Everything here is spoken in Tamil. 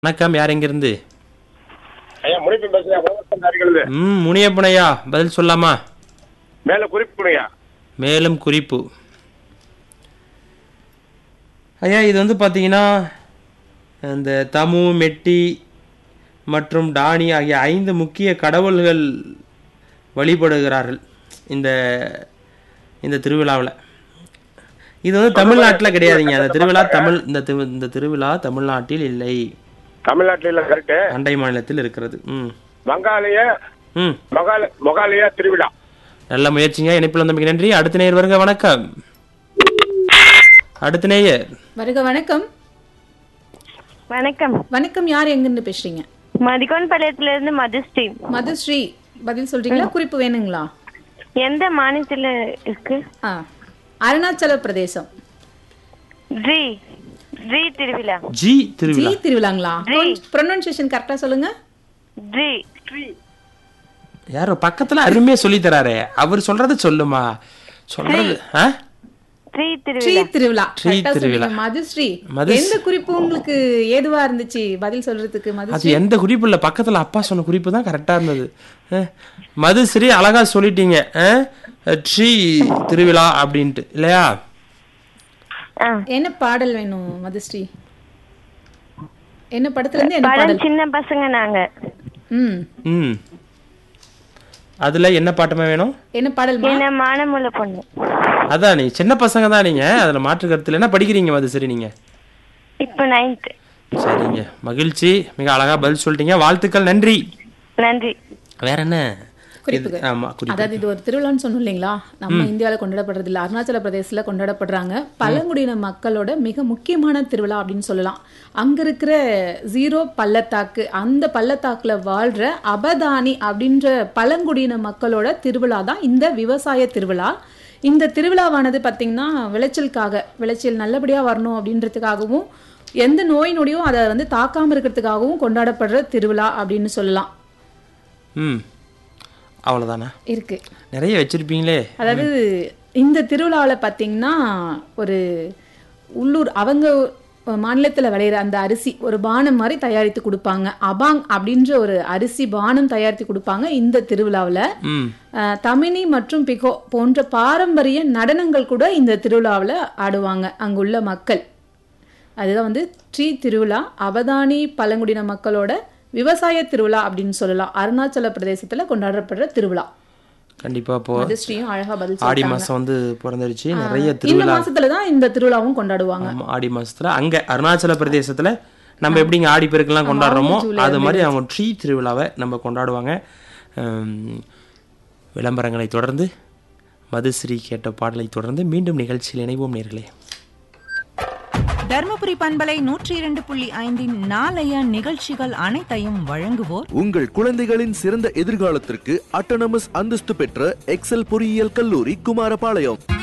வணக்கம் யார் எங்கிருந்து ஐயா முடிப்பு பேசுறேன் உலகத்தின் அருகிலிருந்து ம் முனியப்பனையா பதில் சொல்லாமா மேல குறிப்பிடுங்க மேலும் குறிப்பு ஐயா இது வந்து பார்த்தீங்கன்னா இந்த தமு மெட்டி மற்றும் டானி ஆகிய ஐந்து முக்கிய கடவுள்கள் வழிபடுகிறார்கள் இந்த இந்த திருவிழாவில் இது வந்து தமிழ்நாட்டில் கிடையாதுங்க அந்த திருவிழா தமிழ் இந்த திரு- இந்த திருவிழா தமிழ்நாட்டில் இல்லை தமிழ்நாட்டில் இல்ல கரெக்ட் அண்டை மாநிலத்தில் இருக்கிறது ம் வங்காளிய ம் மொகால மொகாலிய திருவிழா நல்ல முயற்சிங்க இணைப்பில் வந்தமைக்கு நன்றி அடுத்த நேயர் வருக வணக்கம் அடுத்த நேயர் வருக வணக்கம் வணக்கம் வணக்கம் யார் எங்கிருந்து பேசுறீங்க மதிகோன் பாளையத்துல இருந்து மதுஸ்ரீ மதுஸ்ரீ பதில் சொல்றீங்களா குறிப்பு வேணுங்களா எந்த மாநிலத்துல இருக்கு ஆ அருணாச்சல பிரதேசம் ஜி ஜி திருவிழா ஜி ஜி திருவிழா திருவிழாங்களா ப்ரொனன்சியேஷன் கரெக்டா சொல்லுங்க ஜி யாரோ பக்கத்துல அருமையா சொல்லி தராரே அவர் சொல்றத சொல்லுமா சொல்றது ஆ? ஜி ஸ்ரீ திருவிழா திருவிழா ஸ்ரீ கரெக்டா திருவிழா. சொன்னீங்க மதுஸ்ரீ மதுஸ்- எந்த குறிப்பு உங்களுக்கு ஏதுவா இருந்துச்சு பதில் சொல்றதுக்கு அது மதுஸ்ரீ எந்த குறிப்பு இல்ல பக்கத்துல அப்பா சொன்ன குறிப்பு தான் கரெக்டா இருந்தது ஆ. மதுஸ்ரீ அழகா சொல்லிட்டீங்க ஆ? ஸ்ரீ திருவிழா அப்படின்ட்டு இல்லையா ஆ. என்ன பாடல் வேணும் மதுஸ்ரீ என்ன படத்துல இருந்து என்ன பாடல் படம் சின்ன பசங்க நாங்க ம் ம் அதுல என்ன பாட்டுமா வேணும் என்ன பாடல் என்ன மானமுள்ள பொண்ணு அதான் நீ சின்ன பசங்க தான் நீங்க அதுல மாற்று கருத்துல என்ன படிக்கிறீங்க மதுஸ்ரீ நீங்க இப்ப நைன்த் சரிங்க மகிழ்ச்சி மிக அழகா பதில் சொல்லிட்டீங்க வாழ்த்துக்கள் நன்றி நன்றி வேற என்ன குறிப்புகள். இது- ஆமா குறிப்பு அதாவது இது ஒரு திருவிழான்னு சொன்னோம் இல்லைங்களா நம்ம இந்தியாவில் கொண்டாடப்படுறது இல்லை அருணாச்சல பிரதேசத்தில் கொண்டாடப்படுறாங்க பழங்குடியின மக்களோட மிக முக்கியமான திருவிழா அப்படின்னு சொல்லலாம் அங்க இருக்கிற ஜீரோ பள்ளத்தாக்கு அந்த பள்ளத்தாக்குல வாழ்ற அபதானி அப்படின்ற பழங்குடியின மக்களோட திருவிழா தான் இந்த விவசாய திருவிழா இந்த திருவிழாவானது பார்த்தீங்கன்னா விளைச்சலுக்காக விளைச்சல் நல்லபடியாக வரணும் அப்படின்றதுக்காகவும் எந்த நோய் நொடியும் அதை வந்து தாக்காம இருக்கிறதுக்காகவும் கொண்டாடப்படுற திருவிழா அப்படின்னு சொல்லலாம் ம் அவ்வளவுதானா இருக்கு நிறைய வச்சிருப்பீங்களே அதாவது இந்த திருவிழாவில் பார்த்தீங்கன்னா ஒரு உள்ளூர் அவங்க மாநிலத்தில் விளையிற அந்த அரிசி ஒரு பானம் மாதிரி தயாரித்து கொடுப்பாங்க அபாங் அப்படின்ற ஒரு அரிசி பானம் தயாரித்து கொடுப்பாங்க இந்த திருவிழாவில் ம் தமினி மற்றும் பிகோ போன்ற பாரம்பரிய நடனங்கள் கூட இந்த திருவிழாவில் ஆடுவாங்க அங்குள்ள மக்கள் அதுதான் வந்து ட்ரீ திருவிழா அவதானி பழங்குடியின மக்களோட விவசாய திருவிழா அப்படின்னு சொல்லலாம் அருணாச்சல பிரதேசத்துல கொண்டாடப்படுற திருவிழா கண்டிப்பா இப்போ மதுஸ்ரீயும் அழகா பதில் ஆடி சொல்லிட்டாங்க. மாசம் வந்து பிறந்துருச்சு நிறைய இந்த திருவிழா மாசத்துல தான் இந்த திருவிழாவும் கொண்டாடுவாங்க ஆமா, ஆடி மாசத்துல அங்க அருணாச்சல பிரதேசத்துல நம்ம எப்படிங்க ஆடி பெருக்கெல்லாம் கொண்டாடுறோமோ அது மாதிரி அவங்க ட்ரீ திருவிழாவை நம்ம கொண்டாடுவாங்க ஹம், விளம்பரங்களை தொடர்ந்து மதுஸ்ரீ கேட்ட பாடலை தொடர்ந்து மீண்டும் நிகழ்ச்சியில் இணைவோம் நேர்களே தர்மபுரி பண்பலை நூற்றி இரண்டு புள்ளி ஐந்தின் நாளைய நிகழ்ச்சிகள் அனைத்தையும் வழங்குவோர் உங்கள் குழந்தைகளின் சிறந்த எதிர்காலத்திற்கு அட்டானமஸ் அந்தஸ்து பெற்ற எக்ஸல் பொறியியல் கல்லூரி குமாரபாளையம்